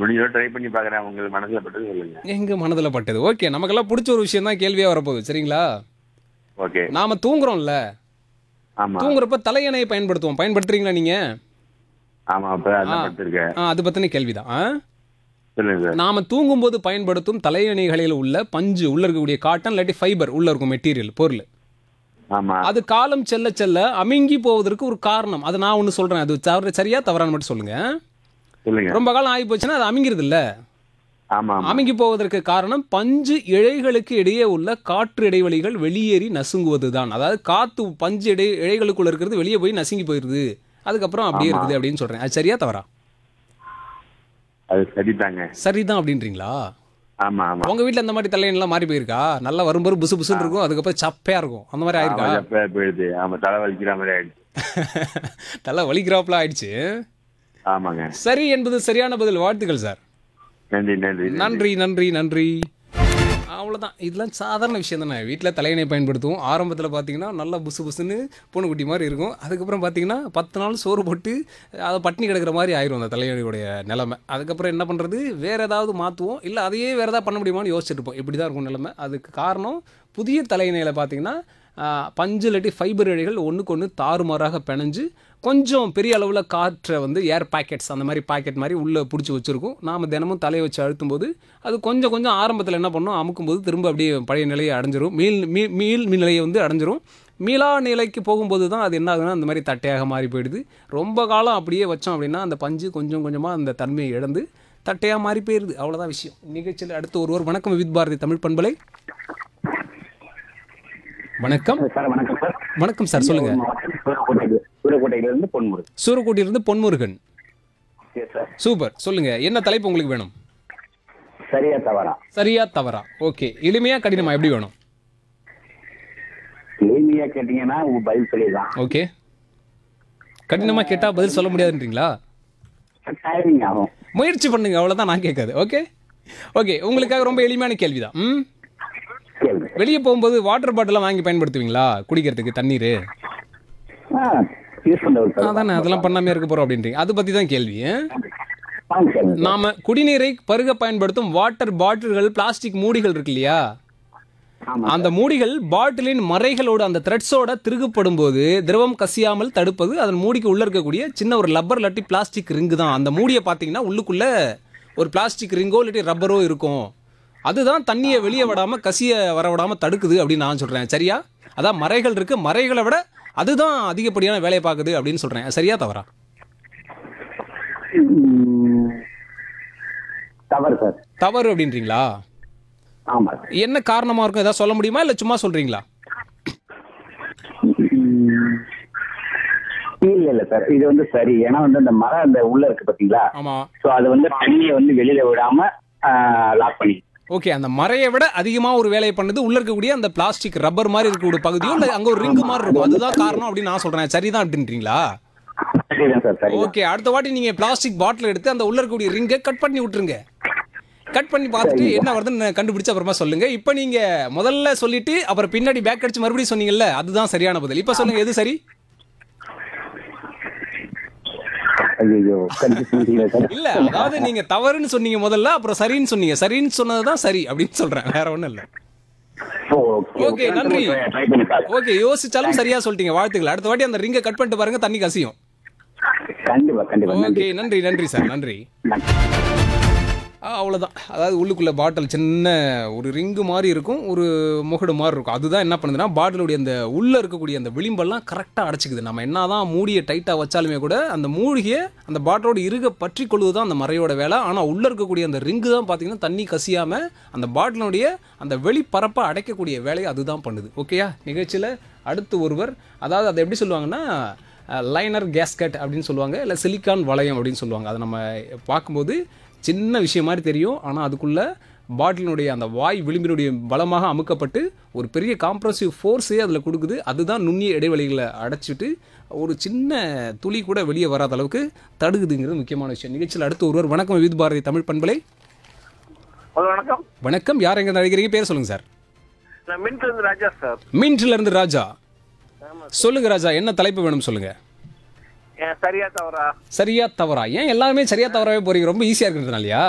முடிஞ்சோ try பண்ணி பார்க்குறேன் உங்களுக்கு மனசில் பட்டது சொல்லுங்க எங்க மனதில் பட்டது ஓகே நமக்கெல்லாம் பிடிச்ச ஒரு விஷயம் தான் கேள்வியாக வரப்போகுது சரிங்களா ஓகே நாம தூங்குறோம்ல ஆமா தூங்குறப்ப தலையணையை பயன்படுத்துவோம் பயன்படுத்துறீங்களா நீங்க ஆமா அப்போ அதான் படுத்திருக்கேன் ஆ, அது பத்தின கேள்விதான் ஆ? சொல்லுங்க சார் நாம தூங்கும்போது பயன்படுத்தும் தலையணைகளில் உள்ள பஞ்சு உள்ள இருக்கக்கூடிய காட்டன் இல்லாட்டி ஃபைபர் உள்ள இருக்கும் மெட்டீரியல் பொருள் ஆமா அது காலம் செல்ல செல்ல அமுங்கி போவதற்கு ஒரு காரணம் அது நான் ஒன்று சொல்றேன் அது தவறு சரியா தவறான்னு மட்டும் சொல்லுங்க சொல்லுங்க ரொம்ப காலம் ஆகி போச்சுன்னா அது அமுங்கிறது இல்ல ஆமா ஆமா அமுங்கி போவதற்கு காரணம் பஞ்சு இழைகளுக்கு இடையே உள்ள காற்று இடைவெளிகள் வெளியேறி நசுங்குவது தான் அதாவது காத்து பஞ்சு இடை இழைகளுக்குள்ள இருக்கிறது வெளியே போய் நசுங்கி போயிருது அதுக்கப்புறம் அப்படியே இருக்குது அப்படின்னு சொல்றேன் அது சரியா தவறா அது சரிதாங்க சரிதான் அப்படின்றீங்களா ஆமா ஆமா உங்க வீட்ல இந்த மாதிரி தலையெல்லாம் மாறி போயிருக்கா நல்லா வரும்போது புசு புசுன்னு இருக்கும் அதுக்கப்புறம் சப்பையா இருக்கும் அந்த மாதிரி ஆயிருக்கா ஆமா எப்ப போயிடுது ஆமா தலை வலிக்கிற மாதிரி ஆயிடுச்சு நல்லா வலிக்கிறாப்புல ஆயிடுச்சு ஆமாங்க சரி என்பது சரியான பதில் வாழ்த்துக்கள் சார் நன்றி நன்றி நன்றி நன்றி நன்றி அவ்வளோதான் இதெல்லாம் சாதாரண விஷயம் தானே வீட்டில் தலையணை பயன்படுத்துவோம் ஆரம்பத்தில் பார்த்தீங்கன்னா நல்லா புசு புசுன்னு பூனைக்குட்டி மாதிரி இருக்கும் அதுக்கப்புறம் பார்த்தீங்கன்னா பத்து நாள் சோறு போட்டு அதை பட்டினி கிடக்கிற மாதிரி ஆயிரும் அந்த தலையணையுடைய நிலைமை அதுக்கப்புறம் என்ன பண்ணுறது வேறு ஏதாவது மாற்றுவோம் இல்லை அதையே வேறு ஏதாவது பண்ண முடியுமான்னு யோசிச்சுட்டு இருப்போம் இப்படி தான் இருக்கும் நிலைமை அதுக்கு காரணம் புதிய தலையணையில் பார்த்தீங்கன்னா ஆ, பஞ்சு இல்லாட்டி ஃபைபர் இழைகள் ஒன்றுக்கு ஒன்று தாறுமாறாக பிணைஞ்சு கொஞ்சம் பெரிய அளவில் காற்றை வந்து ஏர் பாக்கெட்ஸ் அந்த மாதிரி பாக்கெட் மாதிரி உள்ளே பிடிச்சி வச்சுருக்கும் நாம் தினமும் தலையை வச்சு அழுத்தும் போது அது கொஞ்சம் கொஞ்சம் ஆரம்பத்தில் என்ன பண்ணும் அமுக்கும் போது திரும்ப அப்படியே பழைய நிலையை அடைஞ்சிரும் மீள் மீ மீள் நிலையை வந்து அடைஞ்சிரும் மீளா நிலைக்கு போகும்போது தான் அது என்ன ஆகுதுன்னா அந்த மாதிரி தட்டையாக மாறி போயிடுது ரொம்ப காலம் அப்படியே வச்சோம் அப்படின்னா அந்த பஞ்சு கொஞ்சம் கொஞ்சமாக அந்த தன்மையை இழந்து தட்டையாக மாறி போயிடுது அவ்வளோதான் விஷயம் நிகழ்ச்சியில் அடுத்து ஒருவர் வணக்கம் வித் பாரதி தமிழ் பண்பலை வணக்கம் சார் வணக்கம் சார் வணக்கம் சார் சொல்லுங்க சூரக்கோட்டை சூரக்கோட்டையிலிருந்து பொன்முரு சூரக்குடியிலிருந்து பொன்முருகன் எஸ் சார் சூப்பர் சொல்லுங்க என்ன தலைப்பு உங்களுக்கு வேணும் சரியா தவறா சரியா தவறா ஓகே எளிமையா கடினமா எப்படி வேணும் எளிமையா கேட்டீங்கன்னா உங்க பதில் சொல்லிடலாம் ஓகே கடினமா கேட்டா பதில் சொல்ல முடியாதுன்றீங்களா டைமிங் ஆகும் முயற்சி பண்ணுங்க அவ்வளவுதான் நான் கேட்காது ஓகே ஓகே உங்களுக்காக ரொம்ப எளிமையான கேள்விதான் ம் கேளுங்க வெளியே போகும்போது வாட்டர் பாட்டிலாம் வாங்கி பயன்படுத்துவீங்களா குடிக்கிறதுக்கு தண்ணீர் ஆ யூஸ் பண்ணுறது சார் அதானே அதெல்லாம் பண்ணாமே இருக்க போறோம் அப்படின்றீங்க அதை பத்தி தான் கேள்வி ஆ? வாங்க கேளுங்க நாம குடிநீரை பருக பயன்படுத்தும் வாட்டர் பாட்டில்கள் பிளாஸ்டிக் மூடிகள் இருக்கு இல்லையா ஆமா அந்த மூடிகள் பாட்டிலின் மறைகளோடு அந்த த்ரெட்ஸோட திருகப்படும் போது திரவம் கசியாமல் தடுப்பது அதன் மூடிக்கு உள்ள இருக்கக்கூடிய சின்ன ஒரு லப்பர் இல்லாட்டி பிளாஸ்டிக் ரிங்கு தான் அந்த மூடியை பார்த்தீங்கன்னா உள்ளுக்குள்ள ஒரு பிளாஸ்டிக் ரிங்கோ இல்லாட்டி ரப்பரோ இருக்கும் அதுதான் தண்ணியை வெளியே விடாம கசிய வர விடாம தடுக்குது அப்படின்னு நான் சொல்றேன் சரியா அதான் மறைகள் இருக்கு மறைகளை விட அதுதான் அதிகப்படியான வேலையை பார்க்குது அப்படின்னு சொல்றேன் சரியா தவறா ம், தவறு சார் தவறு அப்படின்றீங்களா ஆமா சார் என்ன காரணமா இருக்கும் ஏதாவது சொல்ல முடியுமா இல்லை சும்மா சொல்றீங்களா ம், இல்ல இல்ல சார் இது வந்து சரி ஏன்னா வந்து அந்த மரம் அந்த உள்ள இருக்கு பாத்தீங்களா ஆமா சோ அது வந்து தண்ணியை வந்து வெளியில விடாம லாக் பண்ணி ஓகே அந்த மறையை விட அதிகமா ஒரு வேலையை பண்ணுது உள்ள இருக்கக்கூடிய அந்த பிளாஸ்டிக் ரப்பர் மாதிரி இருக்கக்கூடிய பகுதியும் இல்ல அங்க ஒரு ரிங்கு மாதிரி இருக்கும் அதுதான் காரணம் அப்படின்னு நான் சொல்றேன் சரிதான் அப்படின்றீங்களா சரிதான் சார் சரி ஓகே அடுத்த வாட்டி நீங்க பிளாஸ்டிக் பாட்டில் எடுத்து அந்த உள்ள இருக்கக்கூடிய ரிங்கை கட் பண்ணி விட்டுருங்க கட் பண்ணி பார்த்துட்டு என்ன வருதுன்னு கண்டுபிடிச்சு அப்புறமா சொல்லுங்க இப்போ நீங்க முதல்ல சொல்லிட்டு அப்புறம் பின்னாடி பேக் அடிச்சு மறுபடியும் சொன்னீங்கல்ல அதுதான் சரியான பதில் இப்போ சொல்லுங்க எது சரி ஐயோ கண்டிப்பா சார் இல்ல அதாவது நீங்க தவறுன்னு சொன்னீங்க முதல்ல அப்புறம் சரின்னு சொன்னீங்க சரின்னு சொன்னதுதான் சரி அப்படின்னு சொல்றேன் வேற ஒண்ணும் இல்ல ஓகே, நன்றி. ட்ரை பண்ணி பாருங்க ஓகே யோசிச்சாலும் சரியா சொல்லிட்டீங்க வாழ்த்துக்கள் அடுத்த வாட்டி அந்த ரிங்கை கட் பண்ணிட்டு பாருங்க தண்ணி கசியும் கண்டிப்பா கண்டிப்பா நன்றி ஓகே நன்றி நன்றி சார் நன்றி நன்றி ஆ, அவ்வளவுதான் அதாவது உள்ளுக்குள்ள பாட்டில் சின்ன ஒரு ரிங்கு மாதிரி இருக்கும் ஒரு முகடு மாதிரி இருக்கும் அதுதான் என்ன பண்ணுதுன்னா பாட்டிலுடைய அந்த உள்ள இருக்கக்கூடிய அந்த விளிம்பெல்லாம் கரெக்டாக அடைச்சிக்குது நம்ம என்னதான் மூடியை டைட்டாக வச்சாலுமே கூட அந்த மூடியை அந்த பாட்டிலோட இருக பற்றி கொள்வது தான் அந்த மறையோட வேலை ஆனால் உள்ள இருக்கக்கூடிய அந்த ரிங்கு தான் பார்த்தீங்கன்னா தண்ணி கசியாம அந்த பாட்டிலுடைய அந்த வெளிப்பரப்பை அடைக்கக்கூடிய வேலையை அதுதான் பண்ணுது ஓகேயா நிகழ்ச்சியில் அடுத்து ஒருவர் அதாவது அதை எப்படி சொல்லுவாங்கன்னா லைனர் கேஸ்கட் அப்படின்னு சொல்லுவாங்க இல்லை சிலிக்கான் வளையம் அப்படின்னு சொல்லுவாங்க அதை நம்ம பார்க்கும்போது சின்ன விஷயம் மாதிரி தெரியும் ஆனால் அதுக்குள்ள பாட்டிலினுடைய அந்த வாய் விளிம்பினுடைய பலமாக அமுக்கப்பட்டு ஒரு பெரிய காம்ப்ரசிவ் ஃபோர்ஸே அதில் கொடுக்குது அதுதான் நுண்ணிய இடைவெளிகளை அடைச்சிட்டு ஒரு சின்ன துளி கூட வெளியே வராத அளவுக்கு தடுக்குதுங்கிறது முக்கியமான விஷயம் நிகழ்ச்சியில் அடுத்து ஒருவர் வணக்கம் வித் பாரதி தமிழ் பண்பலை ஹலோ வணக்கம் வணக்கம் யார் எங்கே அழைக்கிறீங்க பேர் சொல்லுங்க சார் நான் மின்ட்ல இருந்து ராஜா சார் மீன்ட்ல இருந்து ராஜா சொல்லுங்க ராஜா என்ன தலைப்பு வேணும் சொல்லுங்க ஏன் சரியா தவறா சரியா தவறா ஏன் எல்லாருமே சரியா தவறாவே போறீங்க ரொம்ப ஈஸியா இருக்கிறதுனாலயா